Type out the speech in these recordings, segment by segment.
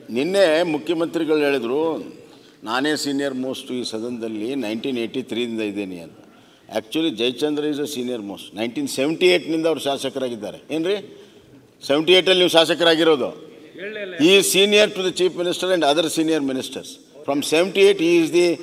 ನಿನ್ನೆ ಮುಖ್ಯಮಂತ್ರಿಗಳು ಹೇಳಿದರು ನಾನೇ ಸೀನಿಯರ್ ಮೋಸ್ಟ್ ಈ ಸದನದಲ್ಲಿ ನೈನ್ಟೀನ್ ಏಯ್ಟಿ ತ್ರೀಯಿಂದ ಇದ್ದೀನಿ ಅಂತ actually Jayachandra is a senior most nineteen seventy ಏಯ್ಟ್ನಿಂದ ಅವರು ಶಾಸಕರಾಗಿದ್ದಾರೆ ಏನು ರೀ ಸೆವೆಂಟಿ ಏಯ್ಟಲ್ಲಿ ನೀವು ಶಾಸಕರಾಗಿರೋದು ಈ senior to the chief minister and other senior ministers from seventy eight ಈ ಈಸ್ ದಿ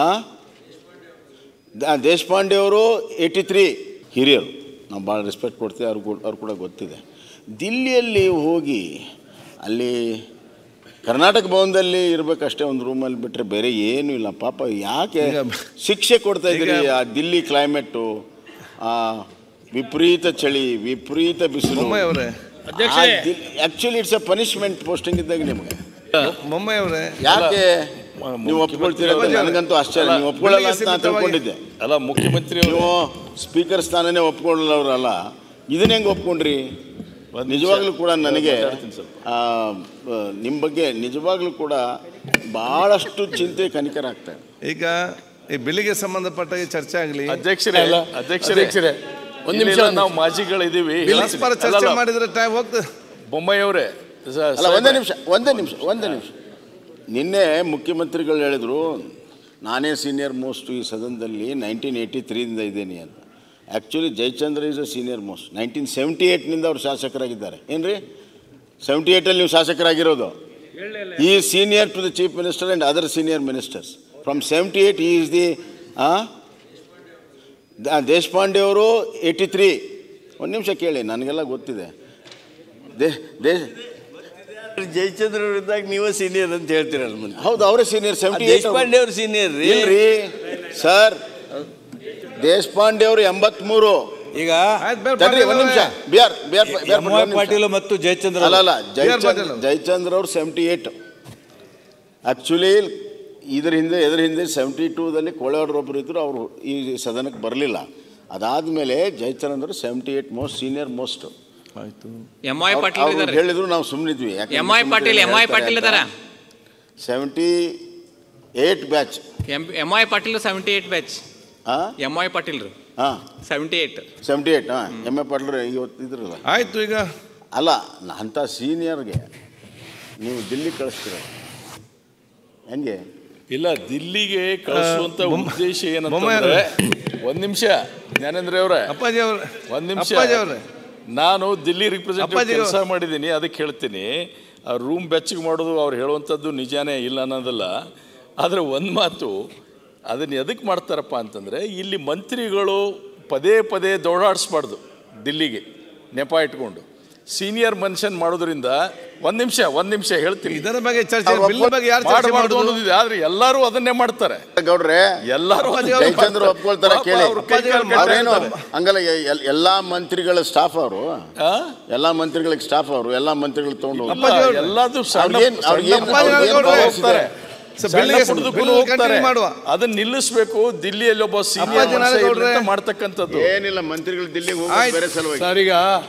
ದೇಶಪಾಂಡೆ ಅವರು ಏಯ್ಟಿ ತ್ರೀ ಹಿರಿಯರು ನಾವು ಭಾಳ ರೆಸ್ಪೆಕ್ಟ್ ಕೊಡ್ತೀವಿ ಅವ್ರು ಕೂಡ ಅವ್ರು ಕೂಡ ಗೊತ್ತಿದೆ ದಿಲ್ಲಿಯಲ್ಲಿ ಹೋಗಿ ಅಲ್ಲಿ ಕರ್ನಾಟಕ ಭವನದಲ್ಲಿ ಇರಬೇಕಷ್ಟೇ ಒಂದು ರೂಮಲ್ಲಿ ಬಿಟ್ಟರೆ ಬೇರೆ ಏನೂ ಇಲ್ಲ ಪಾಪ ಯಾಕೆ ಶಿಕ್ಷೆ ಕೊಡ್ತಾ ಇದ್ದೀರಿ ಆ ದಿಲ್ಲಿ ಕ್ಲೈಮೇಟು ಆ ವಿಪರೀತ ಚಳಿ ವಿಪರೀತ ಬಿಸಿಲು ಮೊಮ್ಮೈ ಅವರೇ actually it's a punishment posting ಇದ್ದಾಗ ನಿಮಗೆ ಮೊಮ್ಮೈ ಅವರೇ ಯಾಕೆ ನೀವು ಒಪ್ಕೊಳ್ತೀರ ನನಗಂತೂ ಆಶ್ಚರ್ಯ ನೀವು ಒಪ್ಕೊಳ್ಳಲ್ಲ ಅಂತ ನಾನು ತಿಳ್ಕೊಂಡಿದ್ದೆ ಅಲ್ಲ ಮುಖ್ಯಮಂತ್ರಿ ಅವರು ನೀವು ಸ್ಪೀಕರ್ ಸ್ಥಾನನೇ ಒಪ್ಕೊಳ್ಳೋರಲ್ಲ ಇದನ್ನ ಹೆಂಗೆ ಒಪ್ಕೊಂಡ್ರಿ ನಿಜವಾಗ್ಲೂ ಕೂಡ ನನಗೆ ಆ, ಆ, ನಿಮ್ಮ ಬಗ್ಗೆ ನಿಜವಾಗ್ಲೂ ಕೂಡ ಭಾಳಷ್ಟು ಚಿಂತೆ ಕನಿಕರ ಆಗ್ತಾ ಇದೆ ಈಗ ಈ ಬಿಲ್ಲಿಗೆ ಸಂಬಂಧಪಟ್ಟಾಗೆ ಚರ್ಚೆ ಆಗಲಿ ಅಧ್ಯಕ್ಷರೇ ಅಧ್ಯಕ್ಷರೇ ಒಂದ್ ನಿಮಿಷ ನಾವು ಮಾಜಿಗಳಿದ್ದೀವಿ ಪರಸ್ಪರ ಚರ್ಚೆ ಮಾಡಿದ್ರೆ ಟೈಮ್ ಹೋಗ್ತದೆ ಬೊಮ್ಮಾಯಿ ಅವರೇ ಅಲ್ಲ ಒಂದೇ ನಿಮಿಷ ಒಂದೇ ನಿಮಿಷ ಒಂದೇ ನಿಮಿಷ ನಿನ್ನೆ ಮುಖ್ಯಮಂತ್ರಿಗಳು ಹೇಳಿದರು ನಾನೇ ಸೀನಿಯರ್ ಮೋಸ್ಟ್ ಈ ಸದನದಲ್ಲಿ ನೈನ್ಟೀನ್ ಏಯ್ಟಿ ತ್ರೀಯಿಂದ ಇದ್ದೀನಿ ಅಂತ actually Jayachandra is a senior most nineteen seventy ಏಯ್ಟ್ನಿಂದ ಅವರು ಶಾಸಕರಾಗಿದ್ದಾರೆ ಏನು ರೀ ಸೆವೆಂಟಿ ಏಯ್ಟಲ್ಲಿ ನೀವು ಶಾಸಕರಾಗಿರೋದು ಈ senior to the chief minister and other senior ministers from seventy eight ಈ ಈಸ್ ದಿ ದೇಶಪಾಂಡೆ ಅವರು ಏಯ್ಟಿ ತ್ರೀ ಒಂದು ನಿಮಿಷ ಕೇಳಿ ನನಗೆಲ್ಲ ಗೊತ್ತಿದೆ ದೇ ದೇಶ ಜಯಚಂದ್ರ ಇದ್ದಾಗ ನೀವೇ ಸೀನಿಯರ್ ಅಂತ ಹೇಳ್ತೀರಲ್ಲ ಮುಂದೆ ಹೌದು ಅವರೇ ಸೀನಿಯರ್ ಸೆವೆಂಟಿ ದೇಶಪಾಂಡೆ ಅವ್ರ ಸೀನಿಯರ್ ರೀ ಇಲ್ರಿ ಸರ್ ದೇಶಪಾಂಡೆ ಅವರು ಎಂಬತ್ಮೂರು ಈಗ ಆಯ್ತು ಬೇರೆ ತಡ್ರಿ ಒಂದು ನಿಮಿಷ BR BR M Y Patil ಮತ್ತು ಜಯಚಂದ್ರ ಅಲ್ಲ ಅಲ್ಲ ಬಿ ಆರ್ ಪಾಟೀಲ್ ಜಯಚಂದ್ರ ಅವರು. ಜಯಚಂದ್ರ ಅವ್ರು ಸೆವೆಂಟಿ ಏಯ್ಟ್ ಆ್ಯಕ್ಚುಲಿ ಇದ್ರ ಹಿಂದೆ ಎದ್ರ ಹಿಂದೆ ಸೆವೆಂಟಿ ಟೂದಲ್ಲಿ ಕೋಳೆವಾಡ್ರೊಬ್ಬರು ಇದ್ದರು ಅವರು ಈ ಸದನಕ್ಕೆ ಬರಲಿಲ್ಲ ಅದಾದಮೇಲೆ Jayachandra seventy eight most senior most ಆಯ್ತು ಎಂ ಐ ಪಾಟೀಲ್ ಅವ್ರು ಇದ್ದಾರೆ ಹೇಳಿದ್ರು ನಾವು ಸುಮ್ಮನಿದ್ವಿ M I Patil M I Patil ಇದಾರ seventy eight batch M M I Patil seventy eight batch ಹಾಂ ಎಂ ಐ ಪಾಟೀಲ್ ರೀ ಹಾಂ ಸೆವೆಂಟಿ ಏಟ್ ಸೆವೆಂಟಿ ಏಯ್ಟ್ ಹಾಂ ಎಮ್ ಎ ಪಾಟೀಲ್ ಇವತ್ತು ಇದ್ರಲ್ಲ ಆಯ್ತು ಈಗ ಅಲ್ಲ ನ- ಅಂಥ ಸೀನಿಯರ್ಗೆ ನೀವು ದಿಲ್ಲಿ ಕಳಿಸ್ತೀರ ಹೆಂಗೆ ಇಲ್ಲ ದಿಲ್ಲಿಗೆ ಕಳಿಸುವಂತ ಬೊಮ್ಮ- ಉದ್ದೇಶ ಬೊಮ್ಮಾಯಿ ಏನಂತಂದ್ರೆ ಒಂದ್ ನಿಮಿಷ ಜ್ಞಾನೇಂದ್ರ ಅವರೇ ಅಪ್ಪಾಜಿ ಅವ್ರೆ ಒಂದ್ ನಿಮಿಷ ಅಪ್ಪಾಜಿ ಅವ್ರೆ ನಾನು ದಿಲ್ಲಿ ರಿಪ್ರೆಸೆಂಟೇಟಿವ್ ಅಪ್ಪಾಜಿ ಕೆಲಸ ಮಾಡಿದ್ದೀನಿ ಅದಕ್ಕೆ ಹೇಳ್ತೀನಿ ಆ ರೂಮ್ ಬೆಚ್ಚಗೆ ಮಾಡೋದು ಅವ್ರು ಹೇಳುವಂಥದ್ದು ನಿಜಾನೇ ಇಲ್ಲ ಅನ್ನೋದಲ್ಲ ಆದರೆ ಒಂದು ಮಾತು ಅದನ್ನು ಎದಕ್ಕೆ ಮಾಡ್ತಾರಪ್ಪ ಅಂತಂದರೆ ಇಲ್ಲಿ ಮಂತ್ರಿಗಳು ಪದೇ ಪದೇ ದೌಡಾಡಿಸ್ಬಾರ್ದು ದಿಲ್ಲಿಗೆ ನೆಪ ಇಟ್ಕೊಂಡು ಸೀನಿಯರ್ ಮನುಷ್ಯನ್ ಮಾಡೋದ್ರಿಂದ ಒಂದು ನಿಮಿಷ ಒಂದು ನಿಮಿಷ ಹೇಳ್ತೀನಿ ಇದರ ಬಗ್ಗೆ ಚರ್ಚೆ ಬಿಲ್ ಬಗ್ಗೆ ಯಾರು ಚರ್ಚೆ ಮಾಡಬಾರ್ದು ಮಾಡೋದು ಅನ್ನೋದಿದೆ ಆದ್ರೆ ಎಲ್ಲರೂ ಅದನ್ನೇ ಮಾಡ್ತಾರೆ ಗೌಡ್ರೆ ಎಲ್ಲರೂ ಅದನ್ನೇ ಜಯಚಂದ್ರ ಮಾಡ್ತಾರೆ. ಒಪ್ಕೊಳ್ತಾರ ಪಾಪ ಕೇಳಿ ಅವ್ರು ಕೈ ಕಾಲು ಕಟ್ಟಿ ಅವ್ರೇನು ಇರ್ತಾರೆ. ಹಂಗಲ್ಲ ಎ- ಎಲ್ಲಾ ಮಂತ್ರಿಗಳ ಸ್ಟಾಫ್ ಅವರು ಆ? ಎಲ್ಲಾ ಮಂತ್ರಿಗಳಿಗೆ ಸ್ಟಾಫ್ ಅವರು ಎಲ್ಲಾ ಮಂತ್ರಿಗಳು ತಗೊಂಡು ಹೋಗಿ ಅಪ್ಪಾಜಿ ಅವ್ರು- ಎಲ್ಲಾದು ಸಣ್ಣ ಅವ್ರಿಗೇನ್- ಅವ್ರಿಗೇನ್- ಸಣ್ಣ ಪುಟ್ಟ ಅವ್ರಿಗೇನ್ ಹೋಗ್ತಾರೆ. ಹೋಗ್ತಾರೆ. ಸೊ ಸಣ್ಣ ಬಿಲ್ಲಿಗೆ- ಪುಟ್ಟದಕ್ಕೂ ಬಿಲ್ ಹೋಗ್ತಾರೆ. continue ಮಾಡುವ. ಅದನ್ನ ನಿಲ್ಲಿಸ್ಬೇಕು ದಿಲ್ಲಿಯಲ್ಲಿ ಒಬ್ಬ ಅಪ್ಪಾಜಿ ಸೀನಿಯರ್ ನಾರಾಯಣ ಗೌಡ್ರೆ. ಮಾಡ್ತಕ್ಕಂಥದ್ದು ಏನಿಲ್ಲ ಮಂತ್ರಿಗಳು ದಿಲ್ಲಿಗೆ ಹೋಗಿ ಆಯ್ತು. ಬೇರೆ ಸಲುವಾಗಿ ಸರ್ ಈಗ